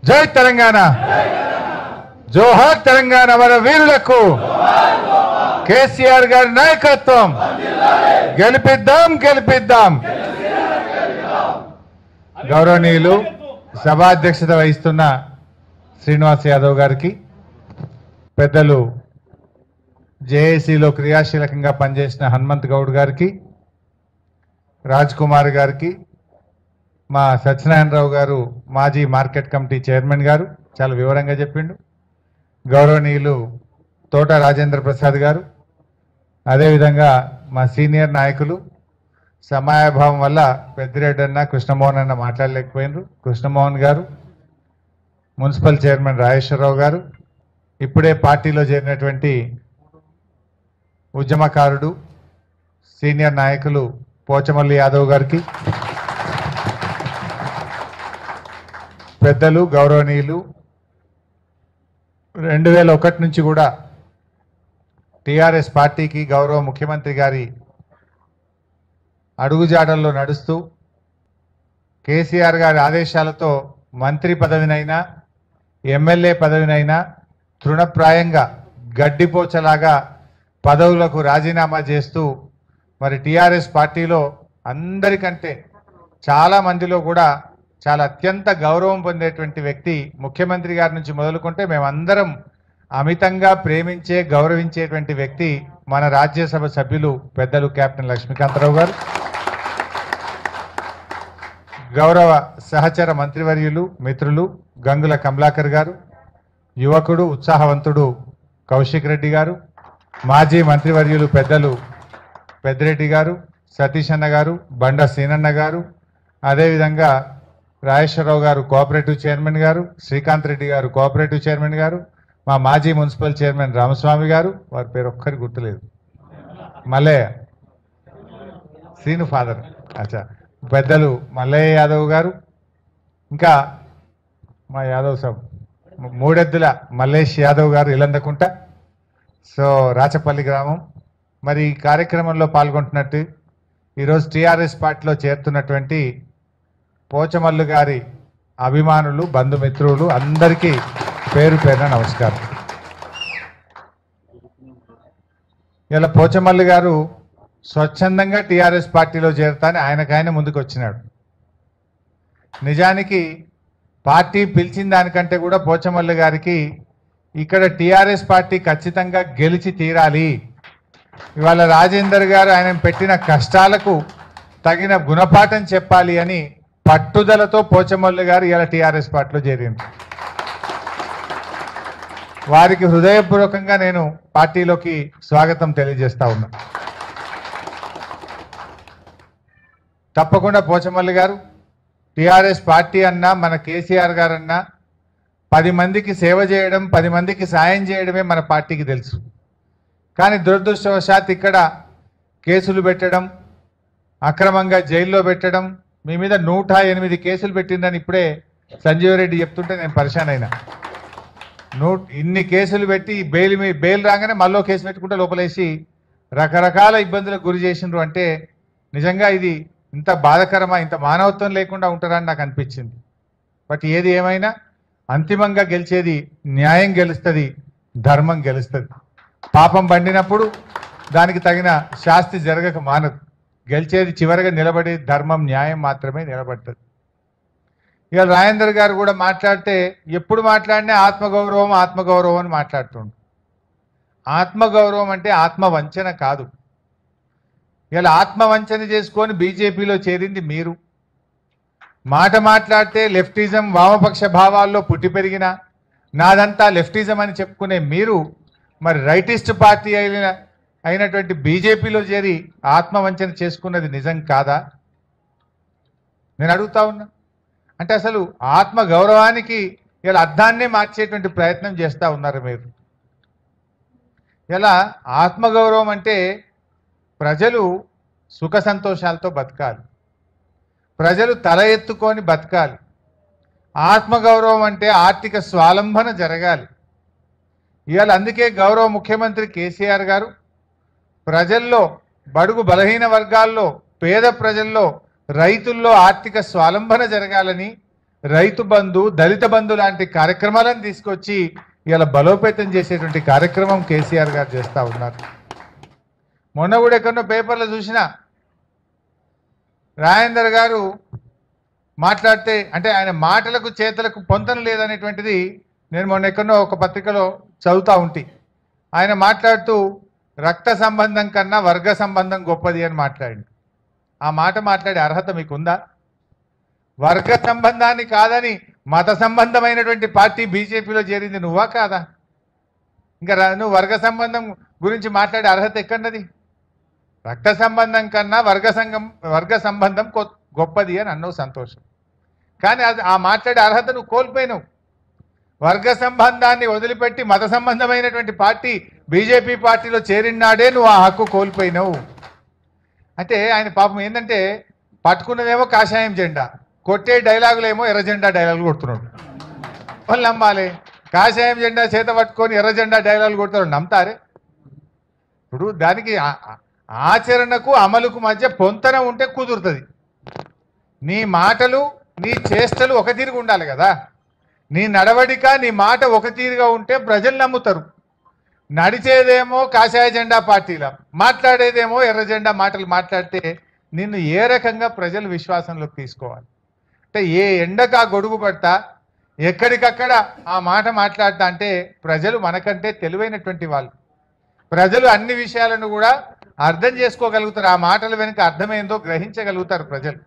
జై తెలంగాణ జోహార్ తెలంగాణ మన వీరులకు కేసీఆర్ గారి నాయకత్వం గెలిపిద్దాం గెలిపిద్దాం గౌరవనీయులు సభాధ్యక్షత వహిస్తున్న శ్రీనివాస్ యాదవ్ గారికి పెద్దలు జేఏసీలో క్రియాశీలకంగా పనిచేసిన హనుమంత్ గౌడ్ గారికి రాజ్ కుమార్ గారికి మా సత్యనారాయణరావు గారు మాజీ మార్కెట్ కమిటీ చైర్మన్ గారు చాలా వివరంగా చెప్పిండు గౌరవనీయులు తోట రాజేంద్ర ప్రసాద్ గారు అదేవిధంగా మా సీనియర్ నాయకులు సమయాభావం వల్ల పెద్దిరెడ్డి అన్న కృష్ణమోహన్ అన్న మాట్లాడలేకపోయినారు కృష్ణమోహన్ గారు మున్సిపల్ చైర్మన్ రాజేశ్వరరావు గారు ఇప్పుడే పార్టీలో చేరినటువంటి ఉద్యమకారుడు సీనియర్ నాయకులు పోచమల్లి యాదవ్ గారికి పెద్దలు గౌరవనీయులు రెండు వేల ఒకటి నుంచి కూడా టిఆర్ఎస్ పార్టీకి గౌరవ ముఖ్యమంత్రి గారి అడుగుజాడల్లో నడుస్తూ కేసీఆర్ గారి ఆదేశాలతో మంత్రి పదవినైనా ఎమ్మెల్యే పదవినైనా తృణప్రాయంగా గడ్డిపోచలాగా పదవులకు రాజీనామా చేస్తూ మరి టిఆర్ఎస్ పార్టీలో అందరికంటే చాలా మందిలో కూడా చాలా అత్యంత గౌరవం పొందేటువంటి వ్యక్తి ముఖ్యమంత్రి గారి నుంచి మొదలుకుంటే మేమందరం అమితంగా ప్రేమించే గౌరవించేటువంటి వ్యక్తి మన రాజ్యసభ సభ్యులు పెద్దలు కెప్టెన్ లక్ష్మీకాంతరావు గారు గౌరవ సహచర మంత్రివర్యులు మిత్రులు గంగుల కమలాకర్ గారు యువకుడు ఉత్సాహవంతుడు కౌశిక్ రెడ్డి గారు మాజీ మంత్రివర్యులు పెద్దలు పెద్దిరెడ్డి గారు సతీష్ అన్న గారు బండ సీనన్న గారు అదేవిధంగా రాజేశ్వరరావు గారు కోఆపరేటివ్ చైర్మన్ గారు శ్రీకాంత్ రెడ్డి గారు కోఆపరేటివ్ చైర్మన్ గారు మా మాజీ మున్సిపల్ చైర్మన్ రామస్వామి గారు వారి పేరు ఒక్కరి గుర్తులేదు మల్లయ్య శ్రీను ఫాదర్ అచ్చా పెద్దలు మల్లయ్య యాదవ్ గారు ఇంకా మా యాదవ్ సాబ్ మూడెద్దుల మల్లేష్ యాదవ్ గారు ఇలందకుంట సో రాచపల్లి గ్రామం మరి ఈ కార్యక్రమంలో పాల్గొంటున్నట్టు ఈరోజు టీఆర్ఎస్ పార్టీలో చేరుతున్నటువంటి పోచమల్లు గారి అభిమానులు బంధుమిత్రులు అందరికీ పేరు పేరున నమస్కారం ఇలా పోచమల్లి గారు స్వచ్ఛందంగా టీఆర్ఎస్ పార్టీలో చేరుతాని ఆయనకాయన ముందుకు వచ్చినాడు నిజానికి పార్టీ పిలిచిన దానికంటే కూడా పోచమల్లి గారికి ఇక్కడ టీఆర్ఎస్ పార్టీ ఖచ్చితంగా గెలిచి తీరాలి ఇవాళ రాజేందర్ గారు ఆయన పెట్టిన కష్టాలకు తగిన గుణపాఠం చెప్పాలి అని పట్టుదలతో పోచమల్లి గారు ఇలా టీఆర్ఎస్ పార్టీలో చేరింది వారికి హృదయపూర్వకంగా నేను పార్టీలోకి స్వాగతం తెలియజేస్తా ఉన్నా తప్పకుండా పోచమల్లి గారు టిఆర్ఎస్ పార్టీ అన్నా మన కేసీఆర్ గారు అన్నా పది మందికి సేవ చేయడం పది మందికి సాయం చేయడమే మన పార్టీకి తెలుసు కానీ దురదృష్టవశాత్ ఇక్కడ కేసులు పెట్టడం అక్రమంగా జైల్లో పెట్టడం మీ మీద నూట ఎనిమిది కేసులు పెట్టిందని ఇప్పుడే సంజీవ్ రెడ్డి చెప్తుంటే నేను పరిశాన్ అయినా నూ ఇన్ని కేసులు పెట్టి బెయిల్ మీ బెయిల్ రాగానే మళ్ళీ కేసు పెట్టుకుంటే లోపలేసి రకరకాల ఇబ్బందులకు గురి చేసిండ్రు అంటే నిజంగా ఇది ఇంత బాధకరమా ఇంత మానవత్వం లేకుండా ఉంటారని నాకు అనిపించింది బట్ ఏది ఏమైనా అంతిమంగా గెలిచేది న్యాయం గెలుస్తుంది ధర్మం గెలుస్తుంది పాపం పండినప్పుడు దానికి తగిన శాస్తి జరగక మానదు గెలిచేది చివరిగా నిలబడే ధర్మం న్యాయం మాత్రమే నిలబడుతుంది ఇక రాజేందర్ గారు కూడా మాట్లాడితే ఎప్పుడు మాట్లాడినా ఆత్మగౌరవం ఆత్మగౌరవం అని మాట్లాడుతుండు ఆత్మగౌరవం అంటే ఆత్మవంచన కాదు ఇలా ఆత్మవంచన చేసుకొని బీజేపీలో చేరింది మీరు మాట మాట్లాడితే లెఫ్టిజం వామపక్ష భావాల్లో పుట్టి పెరిగిన నాదంతా లెఫ్టిజం అని చెప్పుకునే మీరు మరి రైటిస్ట్ పార్టీ అయిన అయినటువంటి బీజేపీలో చేరి ఆత్మవంచన చేసుకున్నది నిజం కాదా నేను అడుగుతా ఉన్నా అంటే అసలు ఆత్మ గౌరవానికి ఇలా అర్థాన్నే మార్చేటువంటి ప్రయత్నం చేస్తూ ఉన్నారు మీరు ఇలా ఆత్మగౌరవం అంటే ప్రజలు సుఖ సంతోషాలతో బతకాలి ప్రజలు తల ఎత్తుకొని బతకాలి ఆత్మగౌరవం అంటే ఆర్థిక స్వాలంబన జరగాలి ఇవాళ అందుకే గౌరవ ముఖ్యమంత్రి కేసీఆర్ గారు ప్రజల్లో బడుగు బలహీన వర్గాల్లో పేద ప్రజల్లో రైతుల్లో ఆర్థిక స్వాలంబన జరగాలని రైతు బంధు దళిత బంధు లాంటి కార్యక్రమాలను తీసుకొచ్చి ఇలా బలోపేతం చేసేటువంటి కార్యక్రమం కేసీఆర్ గారు చేస్తూ ఉన్నారు మొన్న కూడా ఎక్కడో పేపర్లో చూసినా రాజేందర్ గారు మాట్లాడితే అంటే ఆయన మాటలకు చేతలకు పొంతన లేదనేటువంటిది నేను మొన్న ఎక్కడో ఒక పత్రికలో చదువుతా ఉంటి ఆయన మాట్లాడుతూ రక్త సంబంధం కన్నా వర్గ సంబంధం గొప్పది అని మాట్లాడింది ఆ మాట మాట్లాడే అర్హత మీకుందా వర్గ సంబంధాన్ని కాదని మత సంబంధమైనటువంటి పార్టీ బీజేపీలో చేరింది నువ్వా కాదా ఇంకా రా- నువ్వు వర్గ సంబంధం గురించి మాట్లాడే అర్హత ఎక్కడన్నది రక్త సంబంధం కన్నా వర్గ సంఘం వర్గ సంబంధం కొ- గొప్పది అని అన్నావు సంతోషం కానీ అది ఆ మాట్లాడే అర్హత నువ్వు కోల్పోయినావు వర్గ సంబంధాన్ని వదిలిపెట్టి మత సంబంధమైనటువంటి పార్టీ బీజేపీ పార్టీలో చేరినాడే నువ్వు ఆ హక్కు కోల్పోయినావు అంటే ఆయన పాపం ఏంటంటే పట్టుకున్నదేమో కాషాయం జెండా కొట్టే డైలాగులేమో ఎర్ర జెండా డైలాగులు కొడుతున్నాడు వాళ్ళు నమ్మాలి కాషాయం జెండా చేత పట్టుకొని ఎర్ర జెండా డైలాగులు కొడుతున్నాడు నమ్ముతారే ఇప్పుడు దానికి ఆ- ఆ- ఆచరణకు అమలుకు మధ్య పొంతన ఉంటే కుదురుతుంది నీ మాటలు నీ చేష్టలు ఒక తీరుగా ఉండాలి కదా నీ నడవడిక నీ మాట ఒక తీరుగా ఉంటే ప్రజలు నమ్ముతారు నడిచేదేమో కాషాయ జెండా పార్టీల మాట్లాడేదేమో ఎర్ర జెండా మాటలు మాట్లాడితే నిన్ను ఏ రకంగా ప్రజలు విశ్వాసంలోకి తీసుకోవాలి అంటే ఏ ఎండకు ఆ గొడుగు పడతా ఎక్కడికక్కడ ఆ మాట మాట్లాడతా అంటే ప్రజలు మనకంటే తెలివైనటువంటి వాళ్ళు ప్రజలు అన్ని విషయాలను కూడా అర్థం చేసుకోగలుగుతారు ఆ మాటల వెనుక అర్థమైందో గ్రహించగలుగుతారు ప్రజలు